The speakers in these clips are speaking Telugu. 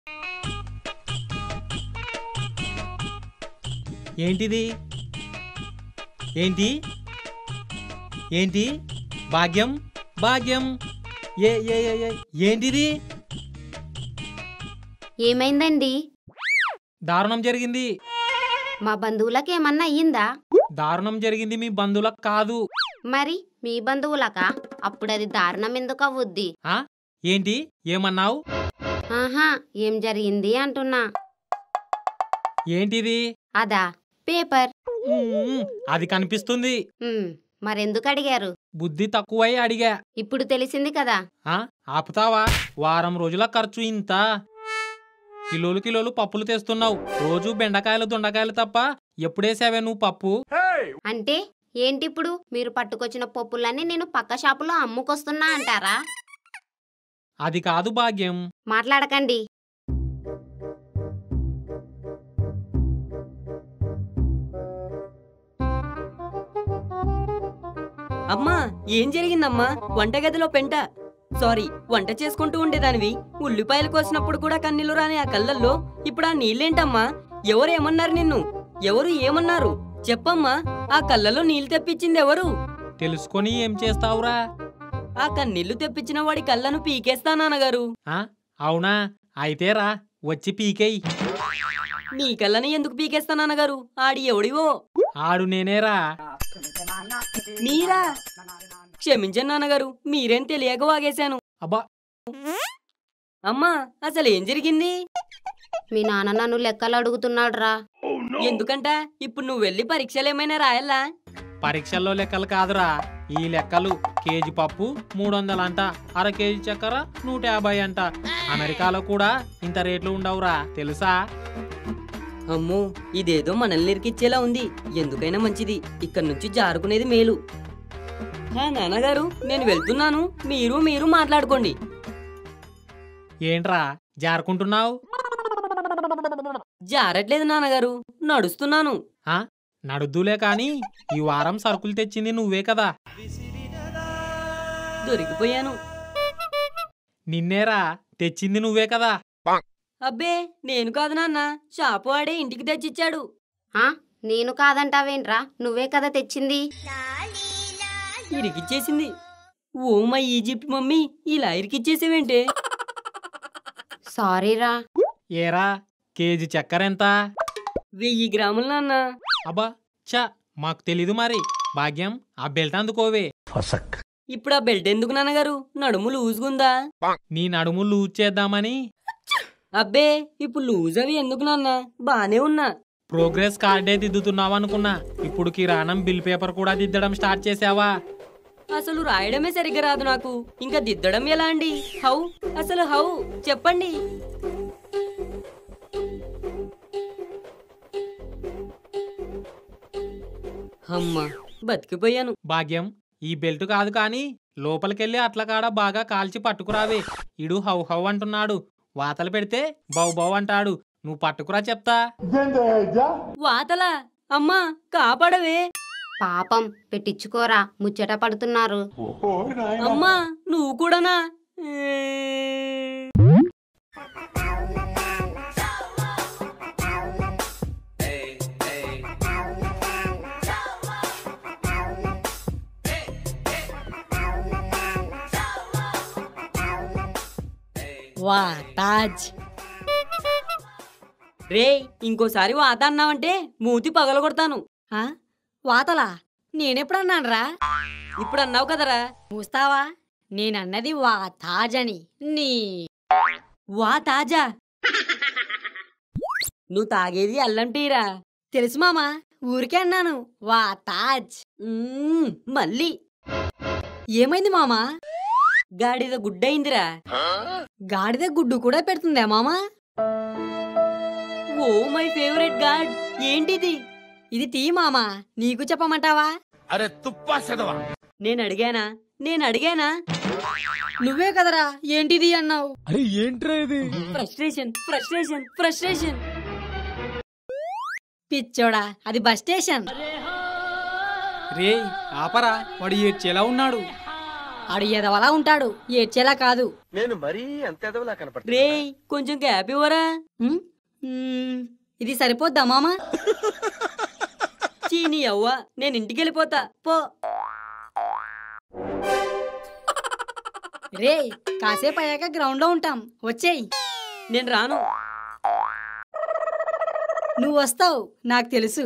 ఏంటిది ఏంటి ఏంటి భాగ్యం భాగ్యం ఏ ఏ ఏ, ఏ ఏంటిది ఏమైందండి దారుణం జరిగింది మా బంధువులకు ఏమన్నా అయ్యిందా దారుణం జరిగింది మీ బంధువులకు కాదు మరి మీ బంధువులకా అప్పుడు అది దారుణం ఎందుకు అవ్వుద్ది ఆ ఏంటి ఏమన్నావు ఆహా ఏం జరిగింది అంటున్నా ఏంటిది అదా పేపర్ ఉమ్, అది కనిపిస్తుంది ఉమ్, మరెందుకు అడిగారు బుద్ధి తక్కువై అడిగా ఇప్పుడు తెలిసింది కదా ఆ ఆపుతావా వారం రోజుల ఖర్చు ఇంత కిలోలు కిలోలు పప్పులు తెస్తున్నావు రోజు బెండకాయలు దొండకాయలు తప్ప ఎప్పుడేసావే నువ్వు పప్పు అంటే ఏంటిప్పుడు మీరు పట్టుకొచ్చిన పప్పులన్నీ నేను పక్క షాపులో అమ్ముకొస్తున్నా అంటారా అది కాదు భాగ్యం మాట్లాడకండి అమ్మా ఏం జరిగిందమ్మా వంటగదిలో పెంట సారీ వంట చేసుకుంటూ ఉండేదానివి ఉల్లిపాయలు కోసినప్పుడు కూడా కన్నీళ్లు రాని ఆ కళ్ళల్లో ఇప్పుడు ఆ నీళ్ళేంటమ్మా ఎవరు ఏమన్నారు నిన్ను ఎవరు ఏమన్నారు చెప్పమ్మా ఆ కళ్ళలో నీళ్లు తెప్పించింది ఎవరు తెలుసుకొని ఏం చేస్తావురా ఆ కన్నీళ్లు తెప్పించిన వాడి కళ్ళను పీకేస్తా నాన్నగారు ఆ అవునా అయితే రా వచ్చి పీకేయ్ నీ కళ్ళని ఎందుకు పీకేస్తా నాన్నగారు ఆడి ఎవడివో ఆడు నేనేరా మీరా క్షమించండి నాన్నగారు మీరేం తెలియక వాగేశాను అబ్బా అమ్మా అసలు ఏం జరిగింది మీ నాన్న నన్ను లెక్కలు అడుగుతున్నాడురా ఎందుకంట ఇప్పుడు నువ్వు వెళ్ళి పరీక్షలు ఏమైనా రాయాలా పరీక్షల్లో లెక్కలు కాదురా ఈ లెక్కలు కేజీ పప్పు మూడు వందలు అంట అర కేజీ చక్కెర నూట యాభై అంట అమెరికాలో కూడా ఇంత రేట్లు ఉండవురా తెలుసా అమ్మో ఇదేదో మనల్ని ఇరికిచ్చేలా ఉంది ఎందుకైనా మంచిది ఇక్కడ నుంచి జారుకునేది మేలు హా నాన్నగారు నేను వెళ్తున్నాను మీరు మీరు మాట్లాడుకోండి ఏంట్రా జారుకుంటున్నావు జారట్లేదు నాన్నగారు నడుస్తున్నాను ఆ నడుద్దులే కాని ఈ వారం సరుకులు తెచ్చింది నువ్వే కదా దొరికిపోయాను నిన్నేరా తెచ్చింది నువ్వే కదా అబ్బే నేను కాదు నాన్న షాపు వాడే ఇంటికి తెచ్చిచ్చాడు ఆ నేను కాదంటావేంట్రా నువ్వే కదా తెచ్చింది ఇరికిచ్చేసింది ఓ మై ఈజిప్ట్ మమ్మీ ఇలా ఇరికిచ్చేసేవేంటే సారీరా ఏరా కేజీ చక్కెర ఎంత వెయ్యి గ్రాములు నాన్న అబ్బా చ మాకు తెలీదు మరి భాగ్యం ఆ బెల్ట్ అందుకోవే ఇప్పుడు ఆ బెల్ట్ ఎందుకు నాన్నగారు నడుము లూజుగుందా నీ నడుము లూజ్ చేద్దామని అబ్బే ఇప్పుడు లూజ్ అవి ఎందుకు నాన్న బానే ఉన్నా ప్రోగ్రెస్ కార్డే దిద్దుతున్నావు అనుకున్నా ఇప్పుడు కిరాణం బిల్ పేపర్ కూడా దిద్దడం స్టార్ట్ చేసావా అసలు రాయడమే సరిగ్గా రాదు నాకు ఇంకా దిద్దడం ఎలా అండి హౌ అసలు హౌ చెప్పండి అమ్మా బతికిపోయాను భాగ్యం ఈ బెల్ట్ కాదు కానీ లోపలికెళ్ళి అట్ల కాడ బాగా కాల్చి పట్టుకురావే ఇడు హౌ హౌ అంటున్నాడు వాతలు పెడితే బౌ బౌ అంటాడు నువ్వు పట్టుకురా చెప్తా వాతలా అమ్మా కాపాడవే పాపం పెట్టించుకోరా ముచ్చట పడుతున్నారు అమ్మా నువ్వు కూడానా వా తాజ్ రే ఇంకోసారి వాత అన్నావంటే మూతి పగలగొడతాను ఆ? వాతలా నేనెప్పుడన్నానరా ఇప్పుడు అన్నావు కదరా మూస్తావా నేనన్నది వా తాజని నీ వా తాజా నువ్వు తాగేది అల్లం టీరా తెలుసు మామా ఊరికే అన్నాను వా తాజ్ మ్మ్, మళ్ళీ ఏమైంది మామా గాడిద గుడ్డయిందిరా గాడిద గుడ్డు కూడా పెడుతుందా మామా ఓ మై ఫేవరెట్ గాడ్ ఏంటిది ఇది తీ మామా నీకు చెప్పమంటావా నేను అడిగానా నేను అడిగానా నువ్వే కదరా ఏంటిది అన్నావు ఫ్రస్ట్రేషన్ ఫ్రస్ట్రేషన్ ఫ్రస్ట్రేషన్ పిచ్చోడా అది బస్ స్టేషన్ రే ఆపరా వాడు ఏడ్చేలా ఉన్నాడు ఆడు ఎదవలా ఉంటాడు ఏడ్చేలా కాదు నేను మరీ అంత ఎదవలా కనపడుతున్నా రే కొంచెం గ్యాప్ ఇవ్వరా ఉమ్, ఉమ్, ఇది సరిపోద్దా మామా చీని అవ్వ నేను ఇంటికి వెళ్ళిపోతా పో రే కాసేపు అయ్యాక గ్రౌండ్ లో ఉంటాం వచ్చేయ్ నేను రాను నువ్వు వస్తావు నాకు తెలుసు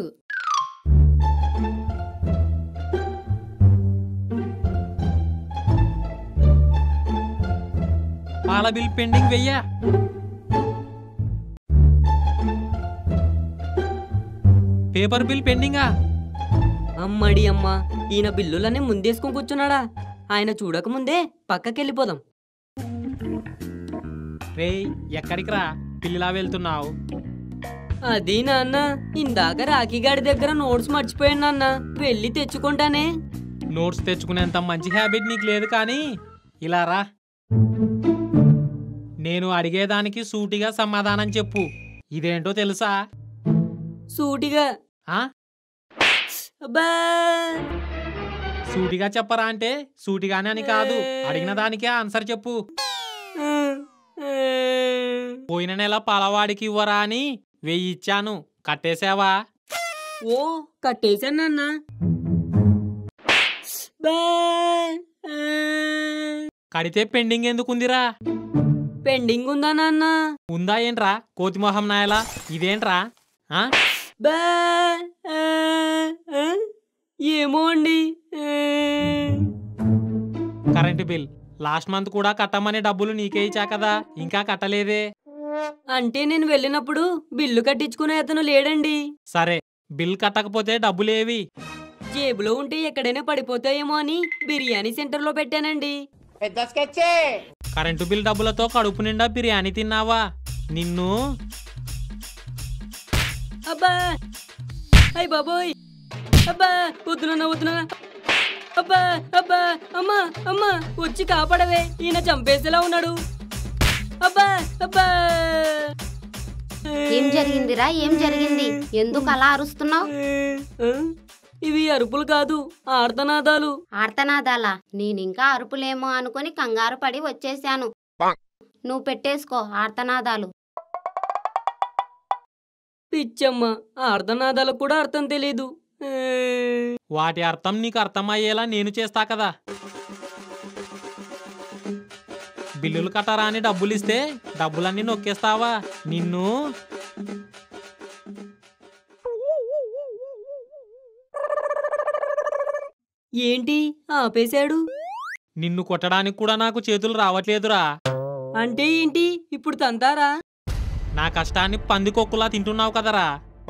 పాల బిల్ పెండింగ్ వెయ్యా పేపర్ బిల్ పెండింగా అమ్మడి అమ్మ ఈయన బిల్లులన్నీ ముందేసుకొని కూర్చున్నాడా ఆయన చూడకముందే పక్కకెళ్ళిపోదాం రేయ్ ఎక్కడికి రా పిల్లిలా వెళ్తున్నావు అది నాన్న ఇందాక రాఖీగాడి దగ్గర నోట్స్ మర్చిపోయాను నాన్న వెళ్ళి తెచ్చుకుంటానే నోట్స్ తెచ్చుకునేంత మంచి హ్యాబిట్ నీకు లేదు కానీ ఇలా రా నేను అడిగేదానికి సూటిగా సమాధానం చెప్పు ఇదేంటో తెలుసా సూటిగా ఆ అబ్బా సూటిగా చెప్పరా అంటే సూటిగానే అని కాదు అడిగిన దానికే ఆన్సర్ చెప్పు పోయిన నెల పాలవాడికి ఇవ్వరా అని వెయ్యి ఇచ్చాను కట్టేసావా ఓ కట్టేశాను నాన్న బా. కడితే పెండింగ్ ఎందుకుందిరా పెండింగ్ ఉందా నాన్న ఉందా ఏంట్రా కోతిమొహం నాయలా ఇదేంట్రా ఆ బా. ఏమో అండి కరెంటు బిల్ లాస్ట్ మంత్ కూడా కట్టమని డబ్బులు నీకే ఇచ్చా కదా ఇంకా కట్టలేదే అంటే నేను వెళ్ళినప్పుడు బిల్లు కట్టించుకునే అతను లేడండి సరే బిల్ కట్టకపోతే డబ్బులేవి జేబులో ఉంటే ఎక్కడైనా పడిపోతాయేమో అని బిర్యానీ సెంటర్లో పెట్టానండి కరెంటు బిల్ డబ్బులతో కడుపు నిండా బిర్యానీ తిన్నావా నిన్ను అబ్బా అయ్ బాబోయ్ అబ్బా వద్దునన్నా వద్దునన్నా అబ్బా అబ్బా అమ్మా అమ్మా వచ్చి కాపాడవే ఈయన చంపేసేలా ఉన్నాడు అబ్బా అబ్బా ఏం జరిగిందిరా ఏం జరిగింది ఎందుకు అలా అరుస్తున్నావు ఆ? ఇవి అరుపులు కాదు ఆర్తనాదాలు ఆర్తనాదాలా నేనింకా అరుపులేమో అనుకుని కంగారు పడి వచ్చేసాను నువ్వు పెట్టేసుకో ఆర్తనాదాలు పిచ్చమ్మ ఆర్తనాదాలకు కూడా అర్థం తెలీదు ఆ. వాటి అర్థం నీకు అర్థమయ్యేలా నేను చేస్తా కదా బిల్లులు కట్టరా అని డబ్బులు ఇస్తే డబ్బులన్నీ నొక్కేస్తావా నిన్ను ఏంటి ఆపేశాడు నిన్ను కొట్టడానికి కూడా నాకు చేతులు రావట్లేదురా అంటే ఏంటి ఇప్పుడు తంతారా నా కష్టాన్ని పందికొక్కులా తింటున్నావు కదరా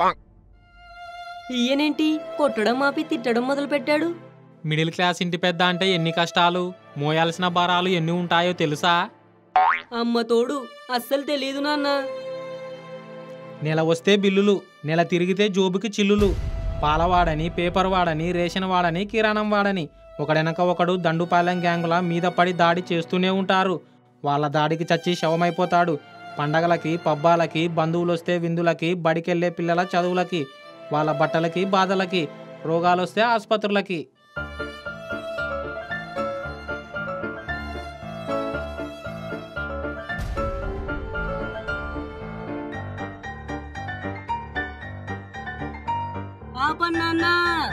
ఈయనేంటి కొట్టడం ఆపి తిట్టడం మొదలు పెట్టాడు మిడిల్ క్లాస్ ఇంటి పెద్ద అంటే ఎన్ని కష్టాలు మోయాల్సిన భారాలు ఎన్ని ఉంటాయో తెలుసా అమ్మ తోడు అస్సలు తెలియదు నాన్న నెల వస్తే బిల్లులు నెల తిరిగితే జోబుకి చిల్లులు పాలవాడని పేపర్ వాడని రేషన్ వాడని కిరాణం వాడని ఒకడెనక ఒకడు దండుపాలెం గ్యాంగుల మీద పడి దాడి చేస్తూనే ఉంటారు వాళ్ళ దాడికి చచ్చి శవమైపోతాడు పండగలకి పబ్బాలకి బంధువులు వస్తే విందులకి బడికెళ్ళే పిల్లల చదువులకి వాళ్ళ బట్టలకి బాధలకి రోగాలొస్తే ఆసుపత్రులకి ఆపన్నాన్న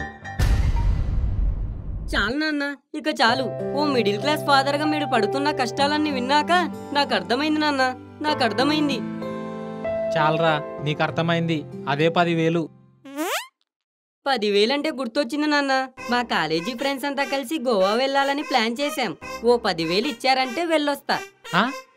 చాలు నాన్న ఇక చాలు ఓ మిడిల్ క్లాస్ ఫాదర్ గా మీరు పడుతున్న కష్టాలన్నీ విన్నాక నాకు అర్థమైంది నాన్న నాకు అర్థమైంది చాలరా నీకు అర్థమైంది అదే పదివేలు పదివేలంటే గుర్తొచ్చింది నాన్న మా కాలేజీ ఫ్రెండ్స్ అంతా కలిసి గోవా వెళ్ళాలని ప్లాన్ చేశాం ఓ పదివేలు ఇచ్చారంటే వెళ్ళొస్తా ఆ